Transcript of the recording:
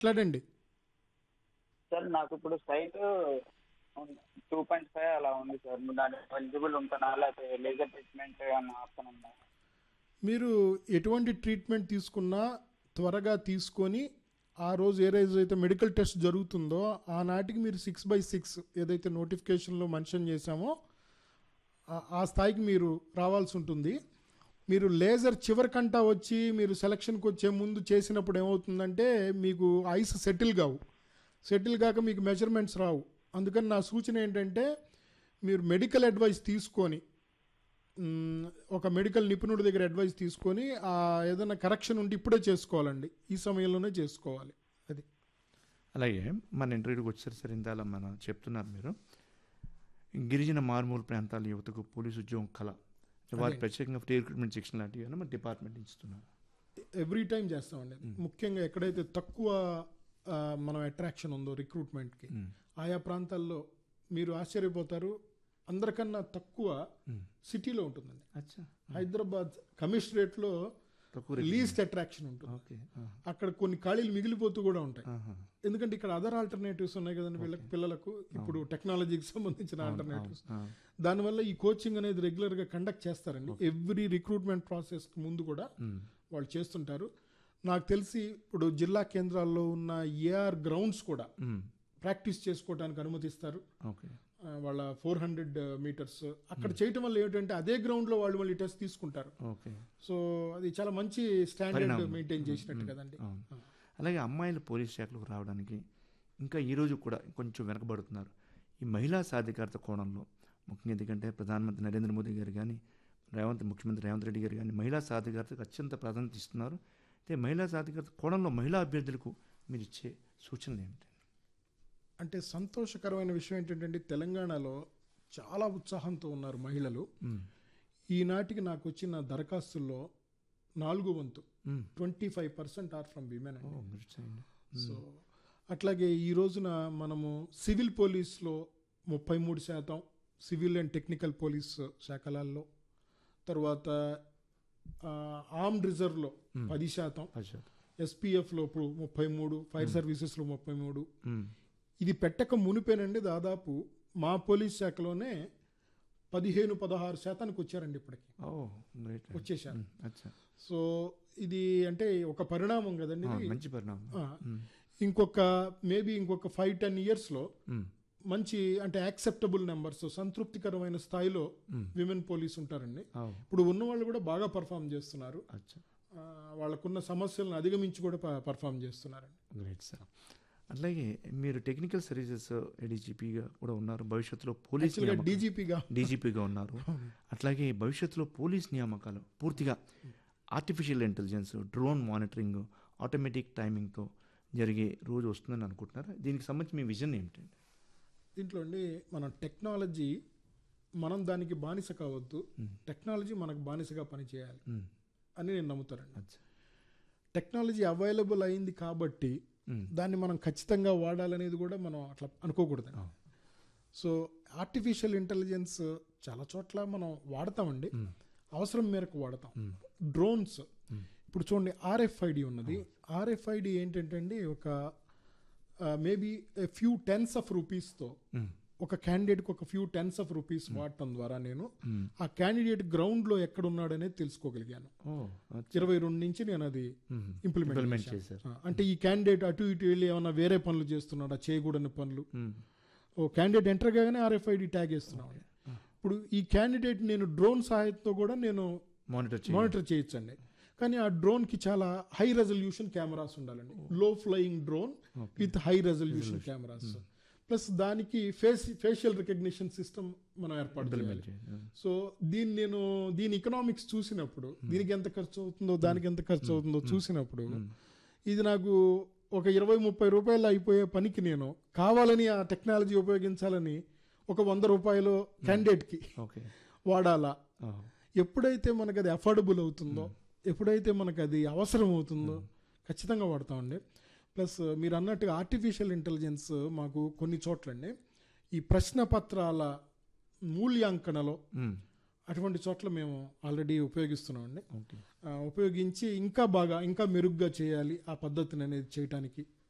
మాట్లాడండి సార్ నాకు ఇప్పుడు సైట్ టూ పాయింట్ ఫైవ్ అలా ఉంది సార్ దాని ఎలిజిబుల్ ఉంటానా లేకపోతే లేజర్ ట్రీట్మెంట్ ఏమన్నా ఆప్షన్ ఉందా మీరు ఎటువంటి ట్రీట్మెంట్ తీసుకున్నా త్వరగా తీసుకొని ఆ రోజు ఏ రోజు అయితే మెడికల్ టెస్ట్ జరుగుతుందో ఆనాటికి మీరు సిక్స్ బై సిక్స్ ఏదైతే నోటిఫికేషన్లో మెన్షన్ చేశామో ఆ- ఆ స్థాయికి మీరు రావాల్సి ఉంటుంది మీరు లేజర్ చివరికంటా వచ్చి మీరు సెలక్షన్కి వచ్చే ముందు చేసినప్పుడు ఏమవుతుందంటే మీకు ఐస్ సెటిల్ కావు సెటిల్ కాక మీకు మెజర్మెంట్స్ రావు అందుకని నా సూచన ఏంటంటే మీరు మెడికల్ అడ్వైస్ తీసుకొని మ్, ఒక మెడికల్ నిపుణుడి దగ్గర అడ్వైస్ తీసుకొని ఆ ఏదైనా కరెక్షన్ ఉంటే ఇప్పుడే చేసుకోవాలండి ఈ సమయంలోనే చేసుకోవాలి అది అలాగే మన ఇంటర్వ్యూకి వచ్చారు సార్ ఇందాల మన చెప్తున్నారు మీరు గిరిజన మారుమూల ప్రాంతాల యువతకు పోలీసు ఉద్యోగం కళ వారి ప్రత్యేకంగా ఫ్రీ రిక్రూట్మెంట్ శిక్షణ లాంటివి ఏమైనా మన డిపార్ట్మెంట్ ఇస్తున్నారు ఎవ్రీ టైం చేస్తామండి ముఖ్యంగా ఎక్కడైతే తక్కువ ఆ, మనం అట్రాక్షన్ ఉందో రిక్రూట్మెంట్కి ఆయా ప్రాంతాల్లో మీరు ఆశ్చర్యపోతారు అందరికన్నా తక్కువ సిటీలో ఉంటుందండి అచ్చా హైదరాబాద్ కమిషనరేట్లో తక్కువ లీస్ట్ అట్రాక్షన్ ఉంటుంది ఓకే అక్కడ కొన్ని ఖాళీలు మిగిలిపోతూ కూడా ఉంటాయి ఎందుకంటే ఇక్కడ అదర్ ఆల్టర్నేటివ్స్ ఉన్నాయి కదండి వీళ్ళకి పిల్లలకు ఇప్పుడు టెక్నాలజీకి సంబంధించిన ఆల్టర్నేటివ్స్ దానివల్ల ఈ కోచింగ్ అనేది రెగ్యులర్ గా కండక్ట్ చేస్తారండి ఎవ్రీ రిక్రూట్మెంట్ ప్రాసెస్ ముందు కూడా వాళ్ళు చేస్తుంటారు నాకు తెలిసి ఇప్పుడు జిల్లా కేంద్రాల్లో ఉన్న ఏఆర్ గ్రౌండ్స్ కూడా ప్రాక్టీస్ చేసుకోవడానికి అనుమతిస్తారు ఓకే ఆ, వాళ్ళ ఫోర్ హండ్రెడ్ మీటర్స్ అక్కడ చేయటం వల్ల ఏంటంటే అదే గ్రౌండ్ లో వాళ్ళు మళ్ళీ టెస్ట్ తీసుకుంటారు ఓకే సో అది చాలా మంచి స్టాండర్డ్ మెయింటైన్ చేసినట్టు కదండి అవును అలాగే అమ్మాయిలు పోలీస్ శాఖలకు రావడానికి ఇంకా ఈ రోజు కూడా కొంచెం వెనకబడుతున్నారు ఈ మహిళా సాధికారత కోణంలో ముఖ్యంగా ఎందుకంటే ప్రధానమంత్రి నరేంద్ర మోదీ గారు కానీ రేవంత్ ముఖ్యమంత్రి రేవంత్ రెడ్డి గారు కానీ మహిళా సాధికారతకు అత్యంత ప్రాధాన్యత ఇస్తున్నారు అయితే మహిళా సాధికారత కోణంలో మహిళా అభ్యర్థులకు మీరు ఇచ్చే సూచనలు ఏమిటి అంటే సంతోషకరమైన విషయం ఏంటంటే తెలంగాణలో చాలా ఉత్సాహంతో ఉన్నారు మహిళలు ఈనాటికి నాకు వచ్చిన దరఖాస్తుల్లో నాలుగో వంతు twenty five percent R from women అండి ఓ, మీరు చేయండి. సో అట్లాగే ఈ రోజున మనము సివిల్ పోలీస్లో ముప్పై మూడు శాతం సివిల్ అండ్ టెక్నికల్ పోలీస్ శాఖలలో తర్వాత ఆర్మ్డ్ రిజర్వ్లో పది శాతం అచ్చా. ఎస్పీఎఫ్లో ఇప్పుడు ముప్పై మూడు ఫైర్ సర్వీసెస్లో ముప్పై మూడు మ్మ్. ఇది పెట్టక మునిపేనండి దాదాపు మా పోలీస్ శాఖలోనే పదిహేను పదహారు శాతానికి వచ్చారండి ఇప్పటికి ఓ గ్రేట్ వచ్చేసారు అచ్చా సో ఇది అంటే ఒక పరిణామం కదండి ఆ, ఇది. మంచి పరిణామం ఆ, ఇంకొక మేబీ ఇంకొక ఫైవ్ టెన్ ఇయర్స్లో మ్మ్. మంచి అంటే యాక్సెప్టబుల్ నెంబర్స్ సంతృప్తికరమైన స్థాయిలో విమెన్ పోలీస్ ఉంటారండి ఓ ఇప్పుడు ఉన్న వాళ్ళు కూడా బాగా పర్ఫామ్ చేస్తున్నారు అచ్చా ఆ, వాళ్ళకున్న సమస్యలను అధిగమించి కూడా ప- పర్ఫామ్ చేస్తున్నారండి గ్రేట్ సార్ అట్లాగే మీరు టెక్నికల్ సర్వీసెస్ ఏడీజీపీగా కూడా ఉన్నారు భవిష్యత్తులో పోలీస్ యాక్చువల్గా నియామకాలు- డీజీపీగా డీజీపీగా ఉన్నారు అట్లాగే భవిష్యత్తులో పోలీస్ నియామకాలు పూర్తిగా artificial intelligence drone monitoring automatic టైమింగ్తో జరిగే రోజు వస్తుందని అనుకుంటున్నారా దీనికి సంబంధించి మీ విజన్ ఏమిటండి దీంట్లో అండి మన టెక్నాలజీ మనం దానికి బానిస కావద్దు టెక్నాలజీ మనకు బానిసగా పనిచేయాలి మ్మ్. అని నేను నమ్ముతానండి అచ్చా టెక్నాలజీ అవైలబుల్ అయింది కాబట్టి మ్మ్. దాన్ని మనం ఖచ్చితంగా వాడాలనేది కూడా మనం అట్లా అనుకోకూడదండి సో ఆర్టిఫిషియల్ ఇంటెలిజెన్స్ చాలా చోట్ల మనం వాడతామండి అవసరం మేరకు వాడతాం డ్రోన్స్ ఇప్పుడు చూడండి ఆర్ఎఫ్ఐడి ఉన్నది ఆర్ఎఫ్ఐడి ఏంటంటే అండి ఒక మేబీ ఫ్యూ టెన్స్ ఆఫ్ రూపీస్తో ఒక క్యాండిడేట్కి ఒక ఫ్యూ టెన్స్ ఆఫ్ రూపీస్ వాడటం ద్వారా నేను ఆ క్యాండిడేట్ గ్రౌండ్లో ఎక్కడ ఉన్నాడనేది తెలుసుకోగలిగాను ఓ అచ్చా. ఇరవై రెండు నుంచి నేను అది ఇంప్లిమెంట్ ఇంప్లిమెంట్ చేశాను. చేశారు ఆ, అంటే ఈ క్యాండిడేట్ అటు ఇటు వెళ్ళి ఏమైనా వేరే పనులు చేస్తున్నాడా చేయకూడని పనులు మ్మ్. ఓ క్యాండిడేట్ ఎంటర్ కాగానే ఆర్ఎఫ్ఐడి ట్యాగ్ వేస్తున్నాం ఇప్పుడు ఈ క్యాండిడేట్ నేను డ్రోన్ సహాయంతో కూడా నేను మానిటర్ చేయాలి మానిటర్ చేయొచ్చండి కానీ ఆ డ్రోన్ కి చాలా హై రెజల్యూషన్ కెమెరాస్ ఉండాలండి low flying drone with high resolution cameras plus దానికి ఫేస్ ఫేషియల్ రికగ్నిషన్ సిస్టమ్ మనం ఏర్పాటు చేయాలి చేయాలి. సో దీన్ని నేను దీని ఎకనామిక్స్ చూసినప్పుడు దీనికి ఎంత ఖర్చు అవుతుందో దానికి ఎంత ఖర్చు అవుతుందో చూసినప్పుడు ఇది నాకు ఒక ఇరవై ముప్పై రూపాయలు అయిపోయే పనికి నేను కావాలని ఆ టెక్నాలజీ ఉపయోగించాలని ఒక వంద రూపాయలు క్యాండిడేట్కి ఓకే వాడాలా ఓ. ఎప్పుడైతే మనకు అది అఫోర్డబుల్ అవుతుందో ఎప్పుడైతే మనకు అది అవసరం అవుతుందో ఖచ్చితంగా వాడతామండి ప్లస్ మీరు అన్నట్టుగా ఆర్టిఫిషియల్ ఇంటెలిజెన్స్ మాకు కొన్ని చోట్లండి ఈ ప్రశ్న పత్రాల మూల్యాంకనలో మ్మ్. అటువంటి చోట్ల మేము ఆల్రెడీ ఉపయోగిస్తున్నామండి ఓకే ఆ, ఉపయోగించి ఇంకా బాగా ఇంకా మెరుగ్గా చేయాలి ఆ పద్ధతిని అనేది చేయడానికి